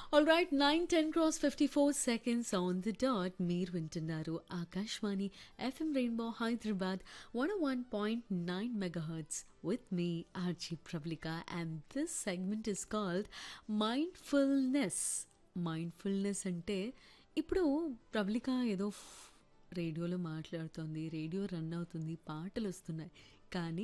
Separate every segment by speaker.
Speaker 1: all right nine ten cross fifty four seconds on the dot మీరు వింటున్నారు Akashvani FM Rainbow Hyderabad one one point nine megahertz with me RJ Prabalika and this segment is called mindfulness mindfulness అంటే ఇప్పుడు ప్రబలిక ఏదో రేడియోలో మాట్లాడుతుంది radio run అవుతుంది పాటలు వస్తున్నాయి కానీ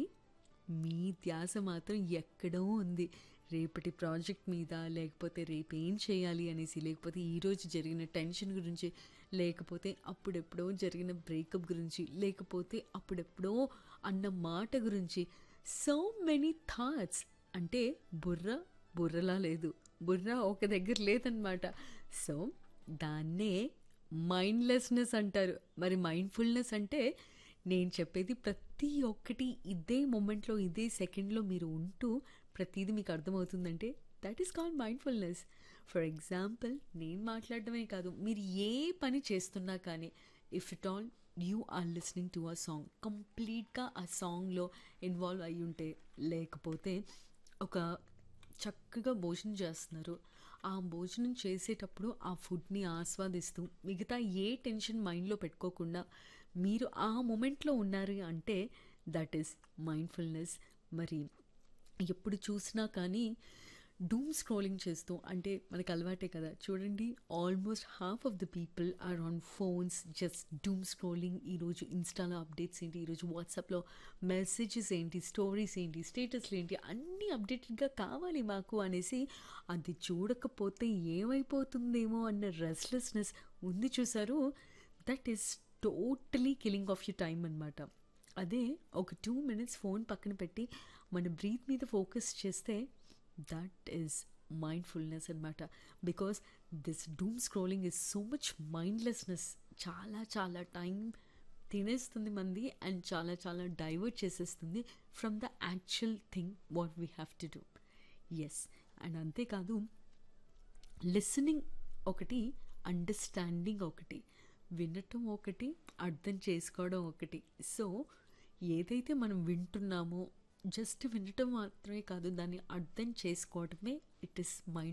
Speaker 1: మీ ధ్యాస మాత్రం ఎక్కడో ఉంది రేపటి ప్రాజెక్ట్ మీద లేకపోతే రేపు ఏం చేయాలి అనేసి లేకపోతే ఈరోజు జరిగిన టెన్షన్ గురించి లేకపోతే అప్పుడెప్పుడో జరిగిన బ్రేకప్ గురించి లేకపోతే అప్పుడెప్పుడో అన్న మాట గురించి సో మెనీ థాట్స్ అంటే బుర్ర బుర్రలా లేదు బుర్ర ఒక దగ్గర లేదనమాట సో దాన్నే మైండ్లెస్నెస్ అంటారు మరి మైండ్ఫుల్నెస్ అంటే నేను చెప్పేది ప్రతి ఒక్కటి ఇదే మూమెంట్లో ఇదే సెకండ్లో మీరు ఉంటూ ప్రతిదీ మీకు అర్థమవుతుందంటే that is called mindfulness for example నేను మాట్లాడటమే కాదు మీరు ఏ పని చేస్తున్నా కానీ if it all you are listening to a song కంప్లీట్గా ఆ సాంగ్లో ఇన్వాల్వ్ అయి ఉంటే లేకపోతే ఒక చక్కగా భోజనం చేస్తున్నారు ఆ భోజనం చేసేటప్పుడు ఆ ఫుడ్ని ఆస్వాదిస్తూ మిగతా ఏ టెన్షన్ మైండ్లో పెట్టుకోకుండా మీరు ఆ మూమెంట్లో ఉన్నారు అంటే దట్ ఈస్ మైండ్ఫుల్నెస్ మరి ఎప్పుడు చూసినా కానీ డూమ్ స్క్రోలింగ్ చేస్తూ అంటే మనకు అలవాటే కదా చూడండి almost half of the people are on phones just doom scrolling ఈరోజు ఇన్స్టాలో అప్డేట్స్ ఏంటి ఈరోజు వాట్సాప్లో మెసేజెస్ ఏంటి స్టోరీస్ ఏంటి స్టేటస్లు ఏంటి అన్నీ అప్డేటెడ్గా కావాలి మాకు అనేసి అది చూడకపోతే ఏమైపోతుందేమో అన్న రెస్ట్లెస్నెస్ ఉంది చూసారు that is totally killing of you time అనమాట అదే ఒక టూ మినిట్స్ ఫోన్ పక్కన పెట్టి మన బ్రీత్ మీద ఫోకస్ చేస్తే దట్ ఈస్ మైండ్ఫుల్నెస్ అనమాట because this doom scrolling is so much mindlessness చాలా చాలా టైం తినేస్తుంది మంది అండ్ చాలా చాలా డైవర్ట్ చేసేస్తుంది from the actual thing what we have to do yes and అంతేకాదు లిసనింగ్ ఒకటి అండర్స్టాండింగ్ ఒకటి వినటం ఒకటి అర్థం చేసుకోవడం ఒకటి సో ఏదైతే మనం వింటున్నామో జస్ట్ వినటం మాత్రమే కాదు దాన్ని అర్థం చేసుకోవడమే ఇట్ ఇస్ మైండ్